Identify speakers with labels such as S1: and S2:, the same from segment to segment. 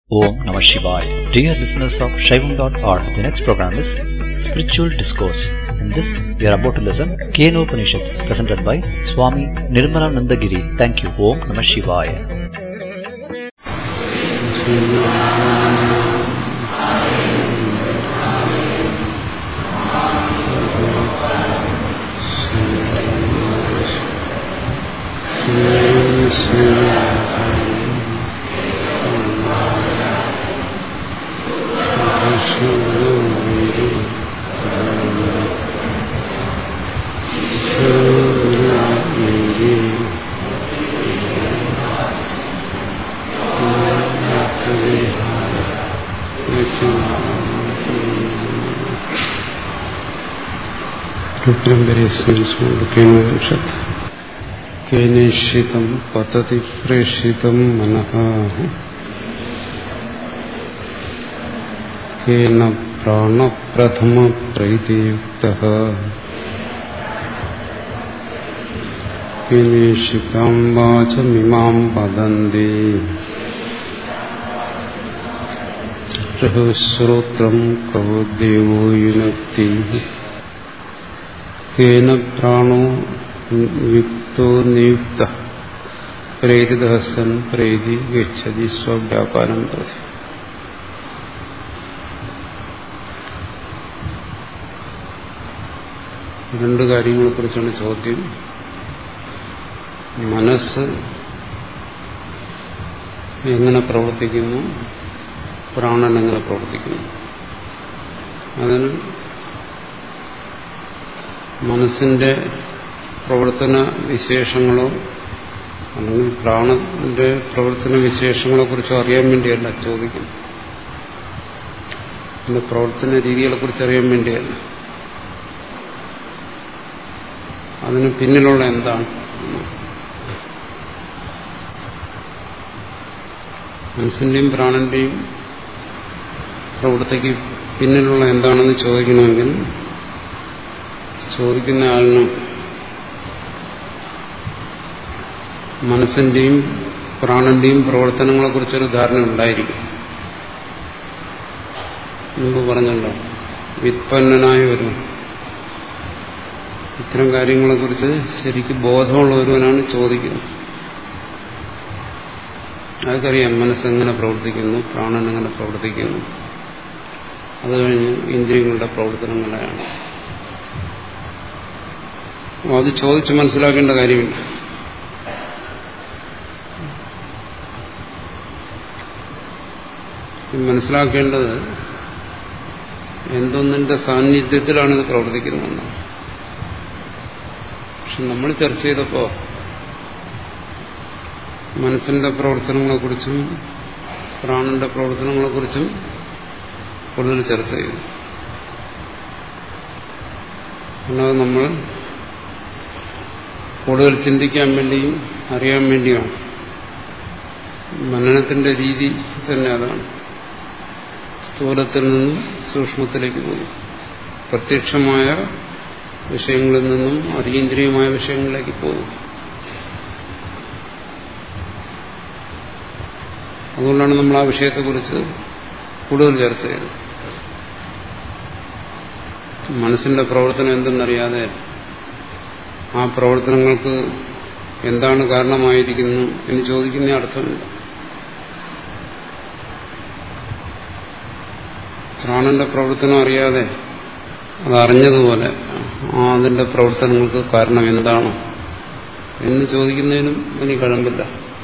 S1: Om Namah Shivaya. Dear listeners of Shaivam.org, the next program is Spiritual Discourse. In this, we are about to listen Keno Upanishad, presented by Swami Nirmalananda Giri. Thank you. Om Namah Shivaya.
S2: രുദ്രംബരീസ്മരിഷത് കേനേഷിതം പതതി പ്രേഷിതം മനഃ കേന പ്രാണപ്രഥമ പ്രൈതിയുക്ത കേനേഷിതാം വാചമിമാം വദന്തി ശ്രോത്രം കവോ ദേവോ യുനക്തി കേന പ്രാണോ യുക്തോ നിയുക്ത പ്രേരിത സൻ പ്രേരി ഗച്ഛതി സ്വവ്യാപാരം പ്രതി രണ്ട് കാര്യങ്ങളെ കുറിച്ചാണ് ചോദ്യം മനസ്സ് എങ്ങനെ പ്രവർത്തിക്കുന്നു പ്രാണൻ എങ്ങനെ പ്രവർത്തിക്കുന്നു അതിന് മനസ്സിന്റെ പ്രവർത്തന വിശേഷങ്ങളോ അല്ലെങ്കിൽ പ്രാണന്റെ പ്രവർത്തന വിശേഷങ്ങളെ കുറിച്ചോ അറിയാൻ വേണ്ടിയല്ല ചോദിക്കുന്നു അതിന്റെ പ്രവർത്തന രീതികളെ കുറിച്ച് അറിയാൻ വേണ്ടിയല്ല അതിന് പിന്നിലുള്ള എന്താണ് മനസ്സിന്റെയും പ്രാണന്റെയും പ്രവൃത്തിക്ക് പിന്നിലുള്ള എന്താണെന്ന് ചോദിക്കണമെങ്കിൽ ചോദിക്കുന്ന ആളിന് മനസ്സിന്റെയും പ്രാണന്റെയും പ്രവർത്തനങ്ങളെക്കുറിച്ചൊരു ധാരണ ഉണ്ടായിരിക്കും മുമ്പ് പറഞ്ഞല്ലോ വിത്പന്നനായ ഒരു ഇത്തരം കാര്യങ്ങളെക്കുറിച്ച് ശരിക്കും ബോധമുള്ള ഒരുവനാണ് ചോദിക്കുന്നത് അതൊക്കറിയാം മനസ്സെങ്ങനെ പ്രവർത്തിക്കുന്നു പ്രാണൻ എങ്ങനെ പ്രവർത്തിക്കുന്നു അത് കഴിഞ്ഞ് ഇന്ദ്രിയങ്ങളുടെ പ്രവർത്തനങ്ങളെയാണ് അത് ചോദിച്ച് മനസ്സിലാക്കേണ്ട കാര്യമില്ല മനസ്സിലാക്കേണ്ടത് എന്തൊന്നിന്റെ സാന്നിധ്യത്തിലാണ് ഇത് പ്രവർത്തിക്കുന്നതെന്ന് പക്ഷെ നമ്മൾ ചർച്ച ചെയ്തപ്പോ മനസ്സിന്റെ പ്രവർത്തനങ്ങളെക്കുറിച്ചും പ്രാണന്റെ പ്രവർത്തനങ്ങളെക്കുറിച്ചും കൂടുതൽ ചർച്ച ചെയ്തു അല്ലാതെ നമ്മൾ കൂടുതൽ ചിന്തിക്കാൻ വേണ്ടിയും അറിയാൻ വേണ്ടിയാണ് മനനത്തിന്റെ രീതി തന്നെ അതാണ് സ്ഥൂലത്തിൽ നിന്നും സൂക്ഷ്മത്തിലേക്ക് പോയി പ്രത്യക്ഷമായ വിഷയങ്ങളിൽ നിന്നും അതീന്ദ്രിയമായ വിഷയങ്ങളിലേക്ക് പോകും അതുകൊണ്ടാണ് നമ്മൾ ആ വിഷയത്തെക്കുറിച്ച് കൂടുതൽ ചർച്ച ചെയ്തത് മനസ്സിന്റെ പ്രവർത്തനം എന്തെന്നറിയാതെ ആ പ്രവർത്തനങ്ങൾക്ക് എന്താണ് കാരണമായിരിക്കുന്നു എന്ന് ചോദിക്കുന്ന അർത്ഥമില്ല പ്രാണന്റെ പ്രവർത്തനം അറിയാതെ അത് അറിഞ്ഞതുപോലെ ആ അതിന്റെ പ്രവർത്തനങ്ങൾക്ക് കാരണം എന്താണ് എന്ന് ചോദിക്കുന്നതിനും എനിക്ക് കഴമ്പില്ല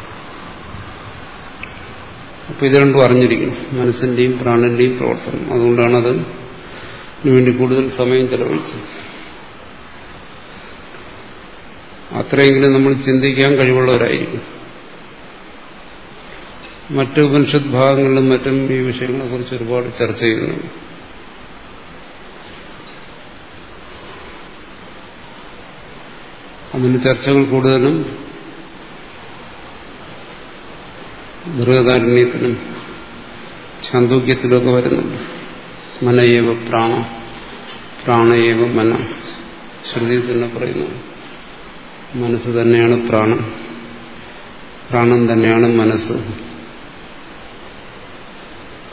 S2: അപ്പൊ ഇത് രണ്ടും അറിഞ്ഞിരിക്കണം മനസ്സിന്റെയും പ്രാണന്റെയും പ്രവർത്തനം അതുകൊണ്ടാണ് അത് വേണ്ടി കൂടുതൽ സമയം ചെലവഴിച്ചത് അത്രയെങ്കിലും നമ്മൾ ചിന്തിക്കാൻ കഴിവുള്ളവരായിരിക്കും മറ്റ് ഉപനിഷത് ഭാഗങ്ങളിലും മറ്റും ഈ വിഷയങ്ങളെ കുറിച്ച് ഒരുപാട് ചർച്ച ചെയ്യുന്നുണ്ട് അതിന്റെ ചർച്ചകൾ കൂടുതലും ബൃഹദാരണ്യത്തിനും ചാന്തോക്യത്തിലൊക്കെ വരുന്നുണ്ട് മനയേവ പ്രാണ പ്രാണയേവ മന ശ്രുതിയിൽ തന്നെ പറയുന്നു മനസ്സ് തന്നെയാണ് പ്രാണൻ പ്രാണൻ തന്നെയാണ് മനസ്സ്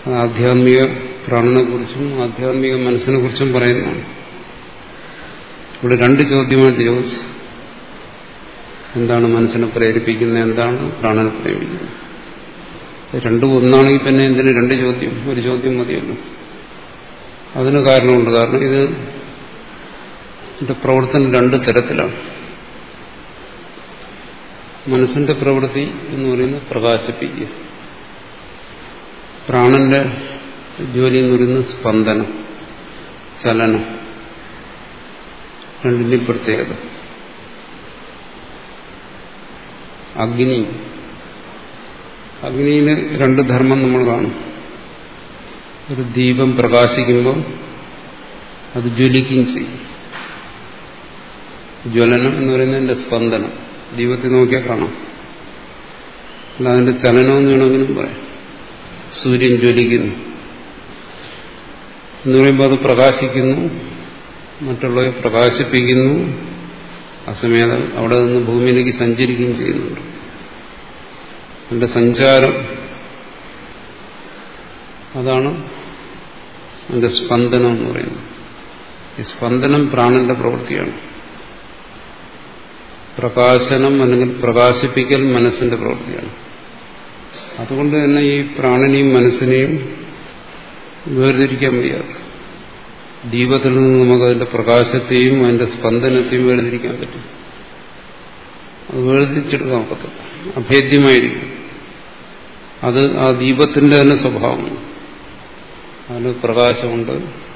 S2: അത് ആധ്യാത്മിക പ്രാണനെ കുറിച്ചും ആധ്യാത്മിക മനസ്സിനെ കുറിച്ചും പറയുന്നതാണ് ഇവിടെ രണ്ട് ചോദ്യമായിട്ട് ചോദിച്ചു എന്താണ് മനസ്സിനെ പ്രേരിപ്പിക്കുന്നത് എന്താണ് പ്രാണനെ പ്രേരിപ്പിക്കുന്നത് രണ്ടും ഒന്നാണെങ്കിൽ പിന്നെ എന്തിന് രണ്ട് ചോദ്യം ഒരു ചോദ്യം മതിയല്ലോ അതിന് കാരണമുണ്ട് കാരണം ഇത് ഇതിന്റെ പ്രവർത്തനം രണ്ട് തരത്തിലാണ് മനസ്സിന്റെ പ്രവൃത്തി എന്ന് പറയുന്നത് പ്രകാശിപ്പിക്കുക പ്രാണന്റെ ജോലി എന്ന് പറയുന്നത് സ്പന്ദനം ചലനം രണ്ടിന്റെയും പ്രത്യേകത അഗ്നി അഗ്നിയിൽ രണ്ട് ധർമ്മം നമ്മൾ കാണും ഒരു ദീപം പ്രകാശിക്കുമ്പോൾ അത് ജ്വലിക്കുകയും ചെയ്യും ജ്വലനം എന്ന് പറയുന്നതിന്റെ സ്പന്ദനം ദീപത്തിൽ നോക്കിയാൽ കാണാം അല്ല അതിന്റെ ചലനം എന്ന് വേണമെങ്കിലും പറയാം സൂര്യൻ ജ്വലിക്കുന്നു എന്ന് പറയുമ്പോൾ അത് പ്രകാശിക്കുന്നു മറ്റുള്ളവരെ പ്രകാശിപ്പിക്കുന്നു അസമേതം അവിടെ നിന്ന് ഭൂമിയിലേക്ക് സഞ്ചരിക്കുകയും ചെയ്യുന്നുണ്ട് അതിന്റെ സഞ്ചാരം അതാണ് അതിന്റെ സ്പന്ദനം എന്ന് പറയുന്നത് ഈ സ്പന്ദനം പ്രാണന്റെ പ്രവൃത്തിയാണ് പ്രകാശനം അല്ലെങ്കിൽ പ്രകാശിപ്പിക്കൽ മനസ്സിന്റെ പ്രവൃത്തിയാണ് അതുകൊണ്ട് തന്നെ ഈ പ്രാണനെയും മനസ്സിനെയും വേർതിരിക്കാൻ വയ്യാതെ ദീപത്തിൽ നിന്ന് നമുക്ക് അതിന്റെ പ്രകാശത്തെയും അതിന്റെ സ്പന്ദനത്തെയും വേർതിരിക്കാൻ പറ്റും അത് വേർതിരിച്ചെടുക്കാൻ ഒക്കത്തില്ല അഭേദ്യമായിരിക്കും അത് ആ ദീപത്തിന്റെ തന്നെ സ്വഭാവമാണ് അതിന് പ്രകാശമുണ്ട്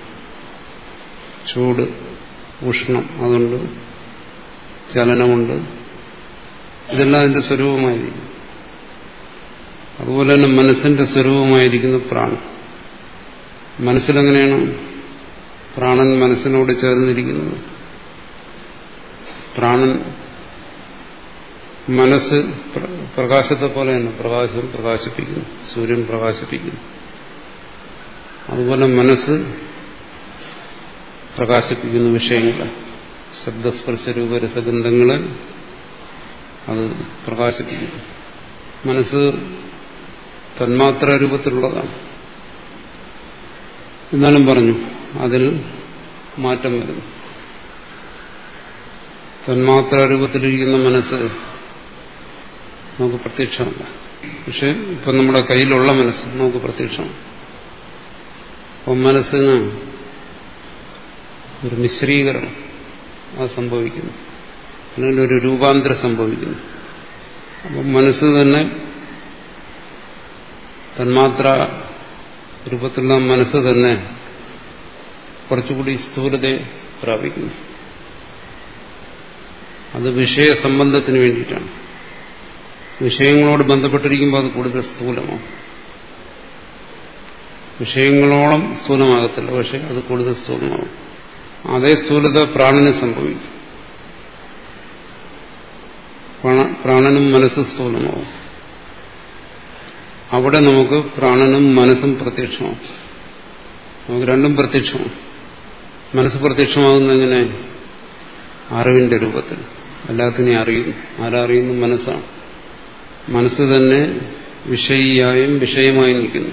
S2: ചൂട് ഉഷ്ണം അതുണ്ട് ചലനമുണ്ട് ഇതെല്ലാം അതിന്റെ സ്വരൂപമായിരിക്കും അതുപോലെ തന്നെ മനസ്സിന്റെ സ്വരൂപമായിരിക്കുന്ന പ്രാണൻ മനസ്സിലെങ്ങനെയാണ് പ്രാണൻ മനസ്സിനോട് ചേർന്നിരിക്കുന്നത് പ്രാണൻ മനസ്സ് പ്രകാശത്തെ പോലെയാണ് പ്രകാശം പ്രകാശിപ്പിക്കുന്നു സൂര്യൻ പ്രകാശിപ്പിക്കുന്നു അതുപോലെ മനസ്സ് പ്രകാശിപ്പിക്കുന്ന വിഷയങ്ങളെ ശബ്ദസ്പർശ രൂപരസഗന്ധങ്ങളെ അത് പ്രകാശിപ്പിക്കുന്നു മനസ്സ് തന്മാത്ര രൂപത്തിലുള്ളതാണ് എന്നാലും പറഞ്ഞു അതിൽ മാറ്റം വരുന്നു തന്മാത്ര രൂപത്തിലിരിക്കുന്ന മനസ്സ് നമുക്ക് പ്രത്യക്ഷമല്ല പക്ഷെ ഇപ്പൊ നമ്മുടെ കയ്യിലുള്ള മനസ്സ് നമുക്ക് പ്രത്യക്ഷമാണ് അപ്പം മനസ്സിന് ഒരു മിശ്രീകരണം അത് സംഭവിക്കുന്നു അല്ലെങ്കിൽ ഒരു രൂപാന്തരം സംഭവിക്കുന്നു അപ്പം മനസ്സ് തന്നെ തന്മാത്ര രൂപത്തിലുള്ള മനസ്സ് തന്നെ കുറച്ചുകൂടി സ്ഥൂലതയെ പ്രാപിക്കുന്നു അത് വിഷയ സംബന്ധത്തിന് വേണ്ടിയിട്ടാണ് വിഷയങ്ങളോട് ബന്ധപ്പെട്ടിരിക്കുമ്പോൾ അത് കൂടുതൽ സ്ഥൂലമാവും വിഷയങ്ങളോളം സ്ഥൂലമാകത്തില്ല പക്ഷെ അത് കൂടുതൽ സ്ഥൂലമാവും അതേ സ്ഥൂലത പ്രാണന് സംഭവിക്കും പ്രാണനും മനസ്സ് സ്ഥൂലമാവും അവിടെ നമുക്ക് പ്രാണനും മനസ്സും പ്രത്യക്ഷമാവും നമുക്ക് രണ്ടും പ്രത്യക്ഷമാവും മനസ്സ് പ്രത്യക്ഷമാകുന്ന എങ്ങനെ അറിവിന്റെ രൂപത്തിൽ എല്ലാത്തിനെയും അറിയുന്നു ആരറിയുന്നു മനസ്സാണ് മനസ്സ് തന്നെ വിഷയിയായും വിഷയമായും നിൽക്കുന്നു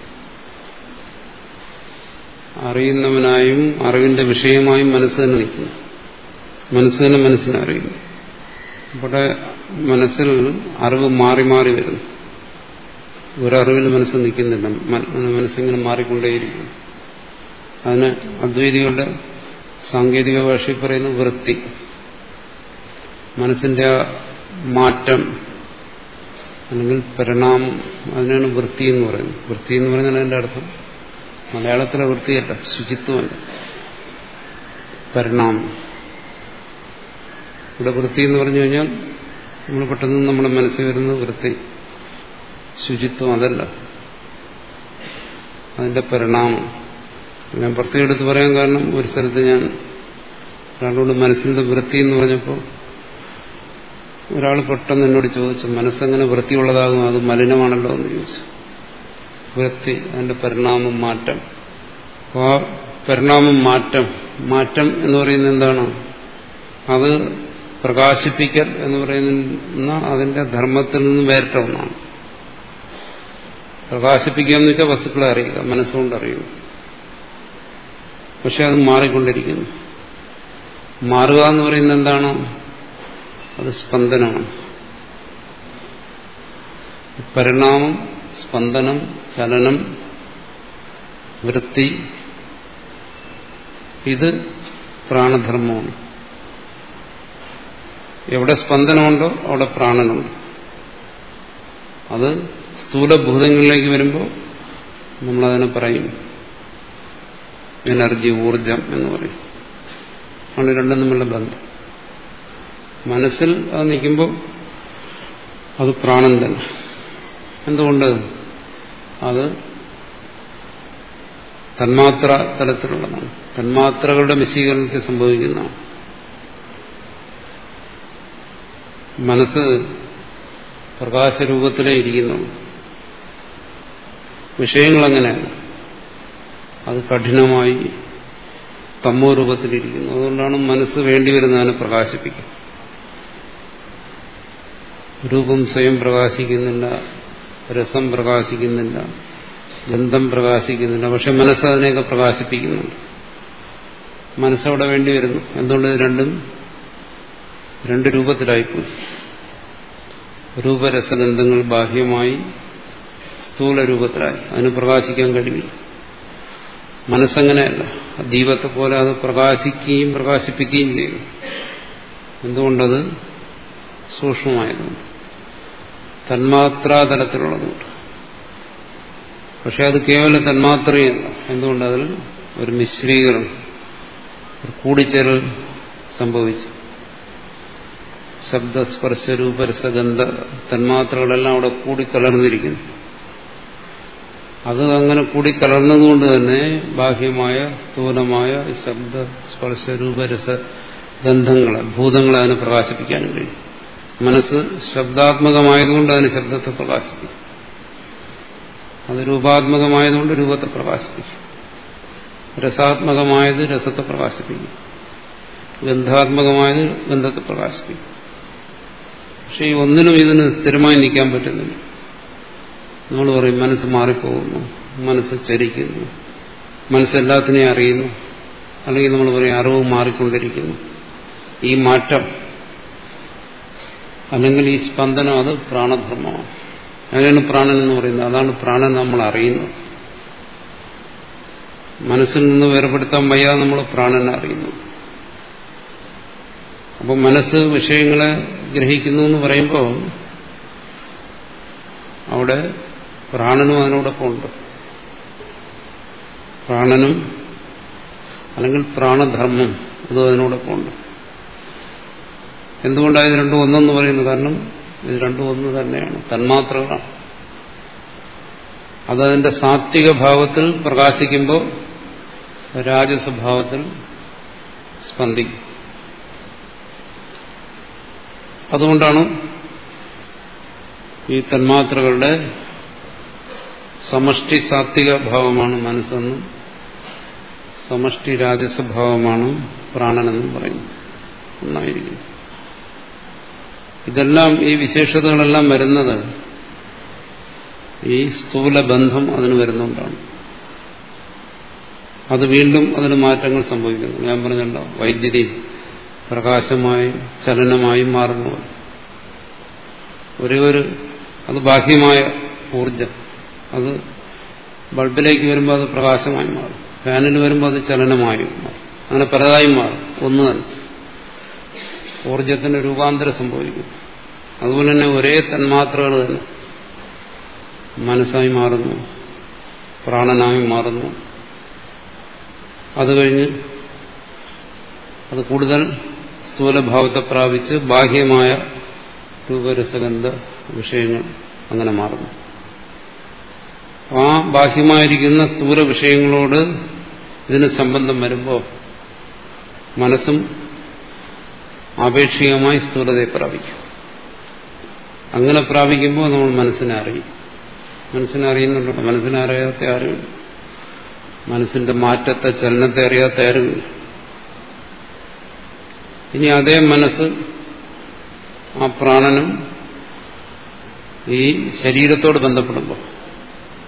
S2: അറിയുന്നവനായും അറിവിന്റെ വിഷയമായും മനസ്സ് തന്നെ നിൽക്കുന്നു മനസ്സ് തന്നെ മനസ്സിനെ അറിയുന്നു ഇവിടെ മനസ്സിൽ അറിവ് മാറി മാറി വരുന്നു ഒരറിവിൽ മനസ്സ് നിൽക്കുന്നില്ല മനസ്സിങ്ങനെ മാറിക്കൊണ്ടേയിരിക്കുന്നു അതിന് അദ്വൈതികളുടെ സാങ്കേതിക ഭാഷയിൽ പറയുന്ന വൃത്തി മനസ്സിന്റെ ആ മാറ്റം അല്ലെങ്കിൽ പരിണാമം അതിനാണ് വൃത്തി എന്ന് പറയുന്നത് വൃത്തി എന്ന് പറഞ്ഞാൽ അതിന്റെ അർത്ഥം മലയാളത്തിലെ വൃത്തിയല്ല ശുചിത്വമല്ല പരിണാമം ഇവിടെ വൃത്തി എന്ന് പറഞ്ഞു കഴിഞ്ഞാൽ നമ്മൾ പെട്ടെന്ന് നമ്മുടെ മനസ്സിൽ വരുന്ന വൃത്തി ശുചിത്വം അതല്ല അതിന്റെ പരിണാമം ഞാൻ പ്രത്യേകം എടുത്ത് പറയാൻ കാരണം ഒരു സ്ഥലത്ത് ഞാൻ ഒരാളോട് മനസ്സിന്റെ വൃത്തി എന്ന് പറഞ്ഞപ്പോൾ ഒരാൾ പെട്ടെന്ന് എന്നോട് ചോദിച്ചു മനസ്സെങ്ങനെ വൃത്തിയുള്ളതാകും അത് മലിനമാണല്ലോ എന്ന് ചോദിച്ചു വൃത്തി അതിന്റെ പരിണാമം മാറ്റം അപ്പോൾ ആ പരിണാമം മാറ്റം മാറ്റം എന്ന് പറയുന്നത് എന്താണ് അത് പ്രകാശിപ്പിക്കൽ എന്ന് പറയുന്ന അതിന്റെ ധർമ്മത്തിൽ നിന്ന് വേറിട്ട ഒന്നാണ് പ്രകാശിപ്പിക്കുക എന്ന് വെച്ചാൽ വസ്തുക്കളെ അറിയുക മനസ്സുകൊണ്ട് അറിയുക പക്ഷെ അത് മാറിക്കൊണ്ടിരിക്കുന്നു മാറുക എന്ന് പറയുന്നത് എന്താണ് അത് സ്പന്ദനമാണ് പരിണാമം സ്പന്ദനം ചലനം വൃത്തി ഇത് പ്രാണധർമ്മമാണ് എവിടെ സ്പന്ദനമുണ്ടോ അവിടെ പ്രാണനുണ്ട് അത് സ്ഥൂലഭൂതങ്ങളിലേക്ക് വരുമ്പോൾ നമ്മളതിനെ പറയും എനർജി ഊർജം എന്ന് പറയും ആണ് രണ്ടും തമ്മിലുള്ള ബന്ധം മനസ്സിൽ അത് നിൽക്കുമ്പോൾ അത് പ്രാണൻ തന്നെ എന്തുകൊണ്ട് അത് തന്മാത്ര തലത്തിലുള്ളതാണ് തന്മാത്രകളുടെ വിശീകരണത്തിൽ സംഭവിക്കുന്നതാണ് മനസ്സ് പ്രകാശരൂപത്തിലേ ഇരിക്കുന്നുള്ളൂ വിഷയങ്ങളങ്ങനെയല്ല അത് കഠിനമായി തമ്മോ രൂപത്തിലിരിക്കുന്നു അതുകൊണ്ടാണ് മനസ്സ് വേണ്ടിവരുന്നതിനെ പ്രകാശിപ്പിക്കും രൂപം സ്വയം പ്രകാശിക്കുന്നില്ല രസം പ്രകാശിക്കുന്നില്ല ഗന്ധം പ്രകാശിക്കുന്നില്ല പക്ഷെ മനസ്സ് അതിനെയൊക്കെ പ്രകാശിപ്പിക്കുന്നുണ്ട് മനസ്സവിടെ വേണ്ടി വരുന്നു എന്തുകൊണ്ട് ഇത് രണ്ടും രണ്ട് രൂപത്തിലായിപ്പോയി രൂപരസഗന്ധങ്ങൾ ബാഹ്യമായി സ്ഥൂല രൂപത്തിലായി അതിന് പ്രകാശിക്കാൻ കഴിയില്ല മനസ്സങ്ങനെയല്ല ദീപത്തെ പോലെ അത് പ്രകാശിക്കുകയും പ്രകാശിപ്പിക്കുകയും ചെയ്യും എന്തുകൊണ്ടത് സൂക്ഷ്മമായതുകൊണ്ട് തന്മാത്രാതലത്തിലുള്ളതുകൊണ്ട് പക്ഷെ അത് കേവലം തന്മാത്രയല്ല എന്തുകൊണ്ട് അതിൽ ഒരു മിശ്രീകരണം ഒരു കൂടിച്ചേരൽ സംഭവിച്ചു ശബ്ദസ്പർശ രൂപരസഗന്ധ തന്മാത്രകളെല്ലാം അവിടെ കൂടിക്കലർന്നിരിക്കുന്നു അത് അങ്ങനെ കൂടിക്കലർന്നതുകൊണ്ട് തന്നെ ബാഹ്യമായ സ്ഥൂലമായ ശബ്ദ സ്പർശ രൂപരസ ഗന്ധങ്ങളെ ഭൂതങ്ങളെ അതിനെ പ്രകാശിപ്പിക്കാനും കഴിയും മനസ്സ് ശബ്ദാത്മകമായതുകൊണ്ട് അതിന് ശബ്ദത്തെ പ്രകാശിപ്പിക്കും അത് രൂപാത്മകമായതുകൊണ്ട് രൂപത്തെ പ്രകാശിപ്പിക്കും രസാത്മകമായത് രസത്തെ പ്രകാശിപ്പിക്കും ഗന്ധാത്മകമായത് ഗന്ധത്തെ പ്രകാശിപ്പിക്കും പക്ഷെ ഈ ഒന്നിനും ഇതിന് സ്ഥിരമായി നിൽക്കാൻ പറ്റുന്നില്ല നമ്മൾ പറയും മനസ്സ് മാറിപ്പോകുന്നു മനസ്സ് ചരിക്കുന്നു മനസ്സെല്ലാത്തിനെയും അറിയുന്നു അല്ലെങ്കിൽ നമ്മൾ പറയും അറിവ് മാറിക്കൊണ്ടിരിക്കുന്നു ഈ മാറ്റം അല്ലെങ്കിൽ ഈ സ്പന്ദനം അത് പ്രാണധർമ്മമാണ് അതിനാണ് പ്രാണൻ എന്ന് പറയുന്നത് അതാണ് പ്രാണൻ നമ്മൾ അറിയുന്നത് മനസ്സിൽ നിന്ന് വേർപെടുത്താൻ വയ്യാതെ നമ്മൾ പ്രാണനെ അറിയുന്നു അപ്പോൾ മനസ്സ് വിഷയങ്ങളെ ഗ്രഹിക്കുന്നു എന്ന് പറയുമ്പോൾ അവിടെ പ്രാണനും അതിനോടൊപ്പം ഉണ്ട് പ്രാണനും അല്ലെങ്കിൽ പ്രാണധർമ്മം അതും അതിനോടൊപ്പം ഉണ്ട് എന്തുകൊണ്ടാണ് ഇത് രണ്ടും ഒന്നെന്ന് പറയുന്നത് കാരണം ഇത് രണ്ടും ഒന്ന് തന്നെയാണ് തന്മാത്രകളാണ് അതതിന്റെ സാത്വിക ഭാവത്തിൽ പ്രകാശിക്കുമ്പോൾ രാജസ്വഭാവത്തിൽ സ്പന്ദിക്കും അതുകൊണ്ടാണ് ഈ തന്മാത്രകളുടെ സമഷ്ടി സാത്വിക ഭാവമാണ് മനസ്സെന്നും സമഷ്ടി രാജസ്വഭാവമാണ് പ്രാണനെന്നും പറയുന്നു ഒന്നായിരിക്കും ഇതെല്ലാം ഈ വിശേഷതകളെല്ലാം വരുന്നത് ഈ സ്ഥൂലബന്ധം അതിന് വരുന്നുകൊണ്ടാണ് അത് വീണ്ടും അതിന് മാറ്റങ്ങൾ സംഭവിക്കുന്നു ഞാൻ പറഞ്ഞല്ലോ വൈദ്യുതി പ്രകാശമായും ചലനമായും മാറുന്നു ഒരേ ഒരു അത് ബാഹ്യമായ ഊർജം അത് ബൾബിലേക്ക് വരുമ്പോൾ അത് പ്രകാശമായി മാറും ഫാനിൽ വരുമ്പോൾ അത് ചലനമായും മാറും അങ്ങനെ പലതായും മാറും ഒന്ന് തന്നെ ഊർജത്തിന് രൂപാന്തരം സംഭവിക്കും അതുപോലെ തന്നെ ഒരേ തന്മാത്രകൾ തന്നെ മനസ്സായി മാറുന്നു പ്രാണനായി മാറുന്നു അത് കഴിഞ്ഞ് അത് കൂടുതൽ സ്ഥൂലഭാവത്തെ പ്രാപിച്ച് ബാഹ്യമായ രൂപരസഗന്ധ വിഷയങ്ങൾ അങ്ങനെ മാറുന്നു ആ ബാഹ്യമായിരിക്കുന്ന സ്ഥൂല വിഷയങ്ങളോട് ഇതിന് സംബന്ധം വരുമ്പോൾ മനസ്സും ആപേക്ഷികമായി സ്ഥൂലതയെ പ്രാപിക്കും അങ്ങനെ പ്രാപിക്കുമ്പോൾ നമ്മൾ മനസ്സിനെ അറിയും മനസ്സിനെ അറിയുന്നുണ്ടോ മനസ്സിനെ അറിയാത്ത ആരും മനസ്സിന്റെ മാറ്റത്തെ ചലനത്തെ അറിയാത്ത ആരുമില്ല ഇനി അതേ മനസ്സ് ആ പ്രാണനും ഈ ശരീരത്തോട് ബന്ധപ്പെടുമ്പോൾ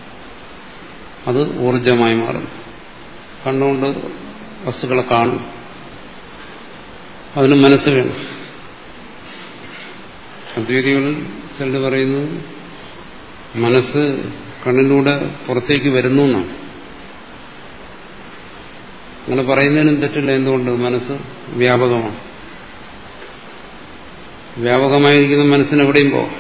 S2: അത് ഊർജമായി മാറുന്നു കണ്ണുകൊണ്ട് വസ്തുക്കളെ കാണും അതിന് മനസ്സ് വേണം അദ്വൈതികളിൽ ചിലർ പറയുന്നത് മനസ്സ് കണ്ണിലൂടെ പുറത്തേക്ക് വരുന്നു എന്നാണ് അങ്ങനെ പറയുന്നതിനും തെറ്റില്ല എന്തുകൊണ്ട് മനസ്സ് വ്യാപകമാണ് വ്യാപകമായിരിക്കുന്ന മനസ്സിന് എവിടെയും പോകാം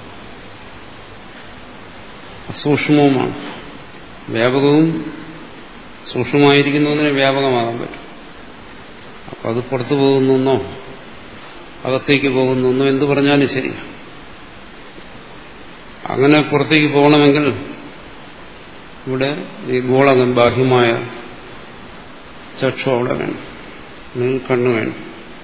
S2: സൂക്ഷ്മവുമാണ് വ്യാപകവും സൂക്ഷ്മമായിരിക്കുന്നതിന് വ്യാപകമാകാൻ പറ്റും അപ്പം അത് പുറത്തു പോകുന്നെന്നോ അകത്തേക്ക് പോകുന്നെന്നോ എന്ത് പറഞ്ഞാലും ശരി അങ്ങനെ പുറത്തേക്ക് പോകണമെങ്കിൽ ഇവിടെ ഈ ഗോളകം ബാഹ്യമായ ചക്ഷു അവിടെ വേണം അല്ലെങ്കിൽ കണ്ണ് വേണം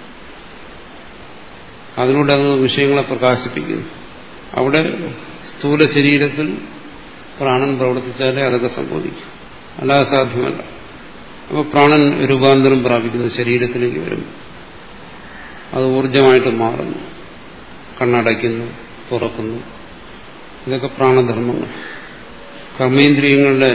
S2: അതിലൂടെ അത് വിഷയങ്ങളെ പ്രകാശിപ്പിക്കുന്നു അവിടെ സ്ഥൂല ശരീരത്തിൽ പ്രാണൻ പ്രവർത്തിച്ചാലേ അതൊക്കെ സംഭവിക്കും അല്ലാതെ സാധ്യമല്ല അപ്പോൾ പ്രാണൻ രൂപാന്തരം പ്രാപിക്കുന്നു ശരീരത്തിലേക്ക് വരും അത് ഊർജമായിട്ട് മാറുന്നു കണ്ണടയ്ക്കുന്നു തുറക്കുന്നു ഇതൊക്കെ പ്രാണധർമ്മങ്ങൾ കർമ്മേന്ദ്രിയങ്ങളുടെ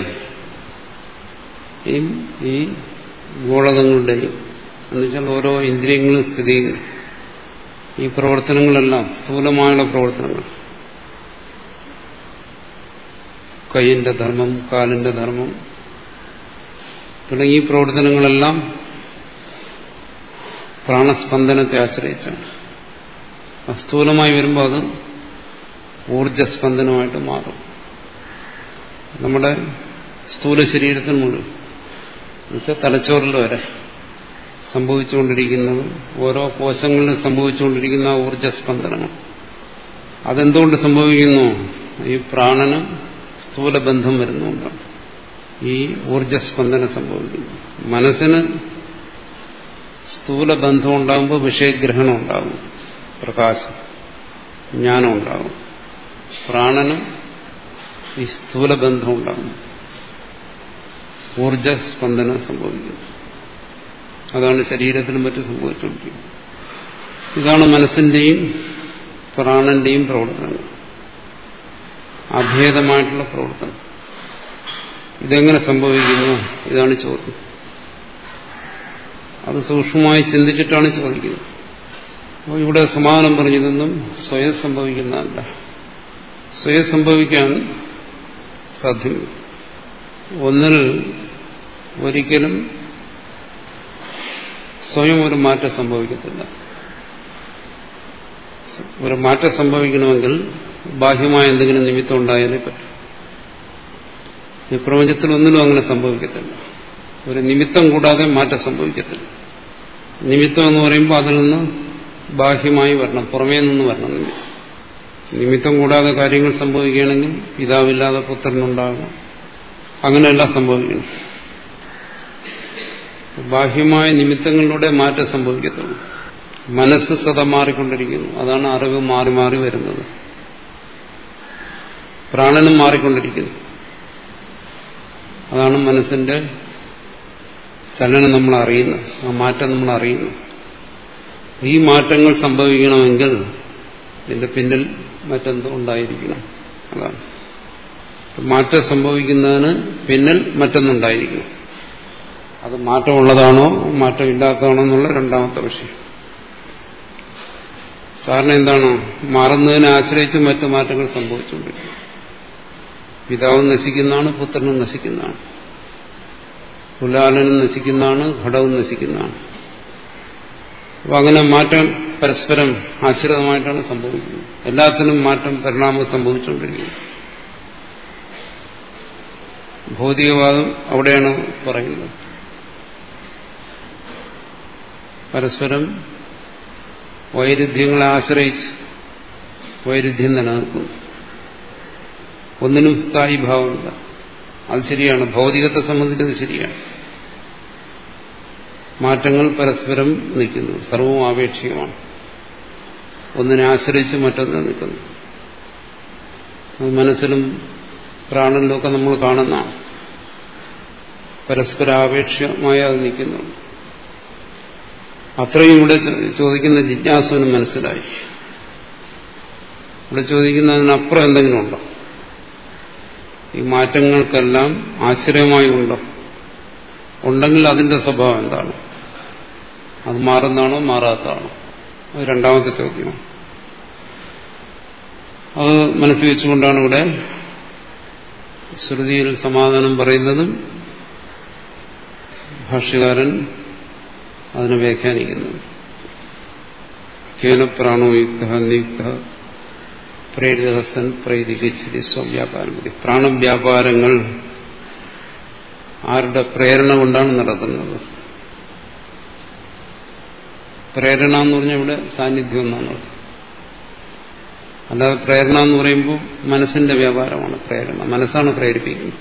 S2: ഈ ഗോളകങ്ങളുടെയും എന്നുവെച്ചാൽ ഓരോ ഇന്ദ്രിയങ്ങളും സ്ഥിതി ഈ പ്രവർത്തനങ്ങളെല്ലാം സ്ഥൂലമായുള്ള പ്രവർത്തനങ്ങൾ കൈയിന്റെ ധർമ്മം കാലിന്റെ ധർമ്മം തുടങ്ങി ഈ പ്രവർത്തനങ്ങളെല്ലാം പ്രാണസ്പന്ദനത്തെ ആശ്രയിച്ചാണ് സ്ഥൂലമായി വരുമ്പോൾ അത് ഊർജസ്പന്ദനമായിട്ട് മാറും നമ്മുടെ സ്ഥൂല ശരീരത്തിന് മുഴുവൻ എന്നുവെച്ചാൽ തലച്ചോറിൽ വരെ സംഭവിച്ചുകൊണ്ടിരിക്കുന്നത് ഓരോ കോശങ്ങളിലും സംഭവിച്ചുകൊണ്ടിരിക്കുന്ന ഊർജസ്പന്ദനങ്ങൾ അതെന്തുകൊണ്ട് സംഭവിക്കുന്നു ഈ പ്രാണന് സ്ഥൂലബന്ധം വരുന്നുകൊണ്ടാണ് ഈ ഊർജസ്പന്ദനം സംഭവിക്കുന്നു മനസ്സിന് സ്ഥൂലബന്ധം ഉണ്ടാകുമ്പോൾ വിഷയഗ്രഹണം ഉണ്ടാകും പ്രകാശം ജ്ഞാനം ഉണ്ടാകും പ്രാണന് ഈ സ്ഥൂലബന്ധം ഉണ്ടാകും ഊർജസ്പന്ദനം സംഭവിക്കുന്നു അതാണ് ശരീരത്തിനും മറ്റും സംഭവിച്ചുകൊണ്ടിരിക്കുന്നത് ഇതാണ് മനസ്സിന്റെയും പ്രാണന്റെയും പ്രവർത്തനങ്ങൾ അഭേദമായിട്ടുള്ള പ്രവർത്തനം ഇതെങ്ങനെ സംഭവിക്കുന്നു ഇതാണ് ചോദ്യം അത് സൂക്ഷ്മമായി ചിന്തിച്ചിട്ടാണ് ചോദിക്കുന്നത് അപ്പോൾ ഇവിടെ സമാധാനം പറഞ്ഞതൊന്നും സ്വയം സംഭവിക്കുന്നതല്ല സ്വയം സംഭവിക്കാൻ സാധ്യമില്ല ഒന്നിൽ ഒരിക്കലും സ്വയം ഒരു മാറ്റം സംഭവിക്കത്തില്ല ഒരു മാറ്റം സംഭവിക്കണമെങ്കിൽ ബാഹ്യമായ എന്തെങ്കിലും നിമിത്തം ഉണ്ടായാലേ പറ്റും ഈ പ്രപഞ്ചത്തിൽ ഒന്നിലും അങ്ങനെ സംഭവിക്കത്തില്ല ഒരു നിമിത്തം കൂടാതെ മാറ്റം സംഭവിക്കത്തില്ല നിമിത്തം എന്ന് പറയുമ്പോൾ അതിൽ നിന്ന് ബാഹ്യമായി വരണം പുറമേ നിന്ന് വരണം നിമിത്തം നിമിത്തം കൂടാതെ കാര്യങ്ങൾ സംഭവിക്കുകയാണെങ്കിൽ പിതാവില്ലാതെ പുത്രനുണ്ടാകണം അങ്ങനെയെല്ലാം സംഭവിക്കണം ബാഹ്യമായ നിമിത്തങ്ങളിലൂടെ മാറ്റം സംഭവിക്കത്തുള്ളൂ മനസ്സ് സദാ മാറിക്കൊണ്ടിരിക്കുന്നു അതാണ് അറിവ് മാറി മാറി വരുന്നത് പ്രാണനും മാറിക്കൊണ്ടിരിക്കുന്നു അതാണ് മനസ്സിന്റെ ചലനം നമ്മൾ അറിയുന്നത് ആ മാറ്റം നമ്മൾ അറിയുന്നു ഈ മാറ്റങ്ങൾ സംഭവിക്കണമെങ്കിൽ ഇതിന്റെ പിന്നിൽ മറ്റെന്തോ ഉണ്ടായിരിക്കണം അതാണ് മാറ്റം സംഭവിക്കുന്നതിന് പിന്നിൽ മറ്റൊന്നുണ്ടായിരിക്കണം അത് മാറ്റമുള്ളതാണോ മാറ്റമില്ലാത്തതാണോ എന്നുള്ള രണ്ടാമത്തെ വിഷയം സാറിന് എന്താണ് മാറുന്നതിനെ ആശ്രയിച്ച് മറ്റു മാറ്റങ്ങൾ സംഭവിച്ചുകൊണ്ടിരിക്കും പിതാവ് നശിക്കുന്നതാണ് പുത്രനും നശിക്കുന്നതാണ് കുലാലനും നശിക്കുന്നതാണ് ഘടവും നശിക്കുന്നതാണ് അപ്പൊ അങ്ങനെ മാറ്റം പരസ്പരം ആശ്രിതമായിട്ടാണ് സംഭവിക്കുന്നത് എല്ലാത്തിനും മാറ്റം പരിണാമം സംഭവിച്ചുകൊണ്ടിരിക്കുന്നു ഭൗതികവാദം അവിടെയാണ് പറയുന്നത് പരസ്പരം വൈരുദ്ധ്യങ്ങളെ ആശ്രയിച്ച് വൈരുദ്ധ്യം നിലനിൽക്കുന്നു ഒന്നിനും സ്ഥായി ഭാവമില്ല അത് ശരിയാണ് ഭൗതികത്തെ സംബന്ധിച്ചത് ശരിയാണ് മാറ്റങ്ങൾ പരസ്പരം നിൽക്കുന്നു സർവവും ആപേക്ഷികമാണ് ഒന്നിനെ ആശ്രയിച്ച് മറ്റൊന്നിനെ നിൽക്കുന്നു അത് മനസ്സിലും പ്രാണനിലും ഒക്കെ നമ്മൾ കാണുന്നതാണ് പരസ്പരാപേക്ഷമായി അത് നിൽക്കുന്നു അത്രയും ഇവിടെ ചോദിക്കുന്ന ജിജ്ഞാസുവിന് മനസ്സിലായി ഇവിടെ ചോദിക്കുന്നതിനപ്പുറം എന്തെങ്കിലും ഉണ്ടോ ഈ മാറ്റങ്ങൾക്കെല്ലാം ആശ്രയമായി ഉണ്ടോ ഉണ്ടെങ്കിൽ അതിന്റെ സ്വഭാവം എന്താണ് അത് മാറുന്നതാണോ മാറാത്തതാണോ അത് രണ്ടാമത്തെ ചോദ്യമാണ് അത് മനസ്സിൽ വെച്ചുകൊണ്ടാണ് ഇവിടെ ശ്രുതിയിൽ സമാധാനം പറയുന്നതും ഭാഷ്യകാരൻ അതിനെ വ്യാഖ്യാനിക്കുന്നത് കേന പ്രാണോയുക്ത നിയുക്ത പ്രേരിതസൻ പ്രൈതികച്ചിരി സ്വവ്യാപാരം മതി പ്രാണവ്യാപാരങ്ങൾ ആരുടെ പ്രേരണ കൊണ്ടാണ് നടക്കുന്നത് പ്രേരണ എന്ന് പറഞ്ഞാൽ ഇവിടെ സാന്നിധ്യം എന്നാണ് അർത്ഥം. അല്ലാതെ പ്രേരണ എന്ന് പറയുമ്പോൾ മനസ്സിന്റെ വ്യാപാരമാണ് പ്രേരണ മനസ്സാണ് പ്രേരിപ്പിക്കുന്നത്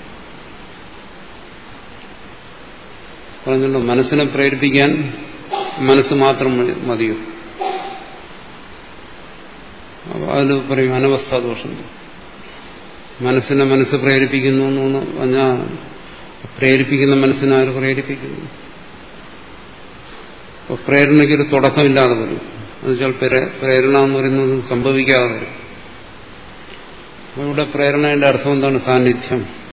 S2: പറഞ്ഞല്ലോ മനസ്സിനെ പ്രേരിപ്പിക്കാൻ മനസ്സ് മാത്രം മതി- മതിയോ അപ്പൊ അതിൽ പറയും അനവസ്ഥാദോഷം മനസ്സിനെ മനസ്സ് പ്രേരിപ്പിക്കുന്നു എന്ന് പറഞ്ഞാൽ പ്രേരിപ്പിക്കുന്ന മനസ്സിനെ ആര് പ്രേരിപ്പിക്കുന്നു അപ്പൊ പ്രേരണയ്ക്കൊരു തുടക്കമില്ലാതെ വരും എന്നുവെച്ചാൽ പ്രേ- പ്രേരണ എന്ന് പറയുന്നത് സംഭവിക്കാതെ വരും അപ്പൊ ഇവിടെ പ്രേരണയുടെ അർത്ഥം എന്താണ് സാന്നിധ്യം